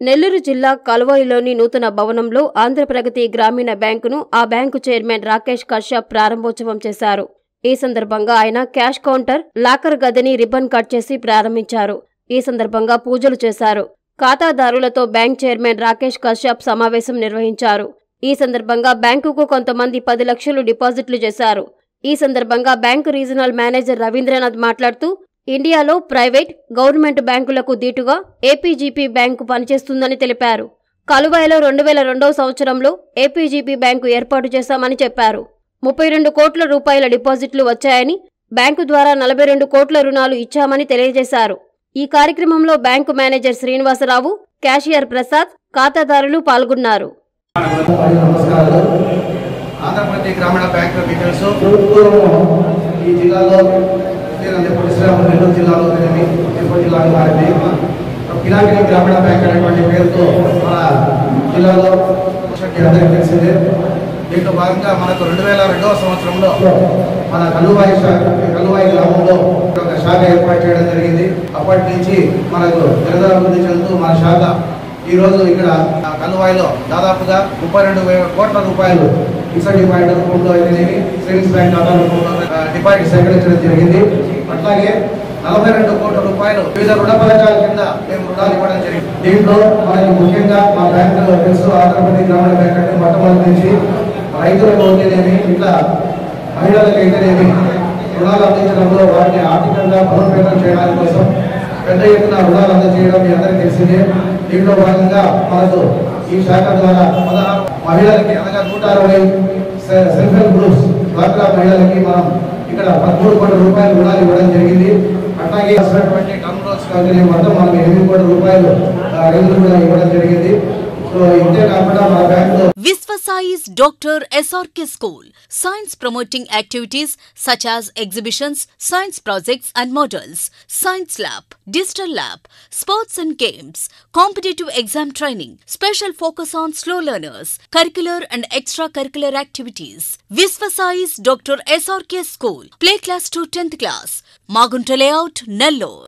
నెల్లూరు జిల్లా కల్వాయిలోని నూతన భవనంలో ఆంధ్రప్రగతి గ్రామీణ బ్యాంకును ఆ బ్యాంకు చైర్మన్ రాకేష్ కశ్యప్ ప్రారంభోత్సవం చేశారు ఈ సందర్భంగా ఆయన క్యాష్ కౌంటర్ లాకర్ గదిని రిబ్బన్ కట్ చేసి ప్రారంభించారు ఈ సందర్భంగా పూజలు చేశారు ఖాతాదారులతో బ్యాంక్ చైర్మన్ రాకేష్ కశ్యప్ సమావేశం నిర్వహించారు ఈ సందర్భంగా బ్యాంకుకు కొంతమంది పది లక్షలు డిపాజిట్లు చేశారు ఈ సందర్భంగా బ్యాంకు రీజనల్ మేనేజర్ రవీంద్రనాథ్ మాట్లాడుతూ ఇండియాలో ప్రైవేట్ గవర్నమెంట్ బ్యాంకులకు దీటుగా ఏపీజీపీ బ్యాంకు పనిచేస్తుందని తెలిపారు కలువాయిలో రెండు వేల రెండవ సంవత్సరంలో ఏపీజీపీ బ్యాంకు ఏర్పాటు చేశామని చెప్పారు ముప్పై రెండు కోట్ల రూపాయల డిపాజిట్లు వచ్చాయని బ్యాంకు ద్వారా నలభై రెండు కోట్ల రుణాలు ఇచ్చామని తెలియజేశారు ఈ కార్యక్రమంలో bank manager Srinivasarao cashier Prasad ఖాతాదారులు పాల్గొన్నారు నమస్కారాలు ఆంధ్రప్రదేశ్ గ్రామీణ బ్యాంక్ డీటెయిల్స్ ఈ జిల్లాలో నేను ఎప్పుడు శ్రీరాము నెల్లూరు జిల్లాలో తెలియని తిరుపతి జిల్లాలో మారింది పినాకిని గ్రామీణ బ్యాంక్ అనేటువంటి పేరుతో మన జిల్లాలో మీ అందరికీ తెలిసిందే దీంట్లో భాగంగా మనకు రెండు వేల రెండవ సంవత్సరంలో మన కల్లువాయి శాఖ కల్లువాయి గ్రామంలో ఒక శాఖ ఏర్పాటు చేయడం జరిగింది అప్పటి నుంచి మనకు నిరంతరాభివృద్ధి చెందుతూ మన శాఖ ఈ రోజు ఇక్కడ ఆ కల్వాయిలో దాదాపుగా ముప్పై రెండు వేల కోట్ల రూపాయలు ఫిక్స్డ్ డిపాజిట్ రూపంలో అయితేనేమి సేవింగ్స్ బ్యాంక్ ఖాతా రూపంలో ఆ, డిపాజిట్ సేకరించడం జరిగింది అట్లాగే నలభై రెండు కోట్ల రూపాయలు వివిధ రుణ పథకాల కింద మేము రుణాలు ఇవ్వడం జరిగింది దీంట్లో మనకి ముఖ్యంగా మా బ్యాంకులో తెలుసు ఆంధ్రప్రదేశ్ గ్రామీణ బ్యాంక్ అంటే మొట్టమొదటి నుంచి రైతులకు అయితేనేమి ఇట్లా మహిళలకు అయితేనేమి రుణాలు అందించడంలో వాటిని ఆర్థికంగా బలోపేతం చేయడానికి కోసం పెద్ద ఎత్తున రుణాలు అందజేయడం మీ అందరికీ తెలిసిందే దీంట్లో భాగంగా మనకు ఈ శాఖ ద్వారా పదహారు మహిళలకి అనగా నూట అరవై సె- సెల్ఫ్ హెల్ప్ గ్రూప్స్ డ్వాక్రా మహిళలకి మనం ఇక్కడ పదమూడు కోట్ల రూపాయలు రుణాలు ఇవ్వడం జరిగింది అట్లాగే వచ్చినటువంటి టర్మ్ లోన్స్ కంపెనీ మొత్తం మనకి ఎనిమిది కోట్ల రూపాయలు ఆ, రైతులు కూడా ఇవ్వడం జరిగింది సో ఇంతే కాకుండా మన బ్యాంకులో Visvasai's Dr. SRK School. Science promoting activities such as exhibitions, science projects and models, science lab, digital lab, sports and games, competitive exam training, special focus on slow learners, curricular and extracurricular activities. Visvasai's Dr. SRK School. Play class to 10th class. Magunta layout, Nellore.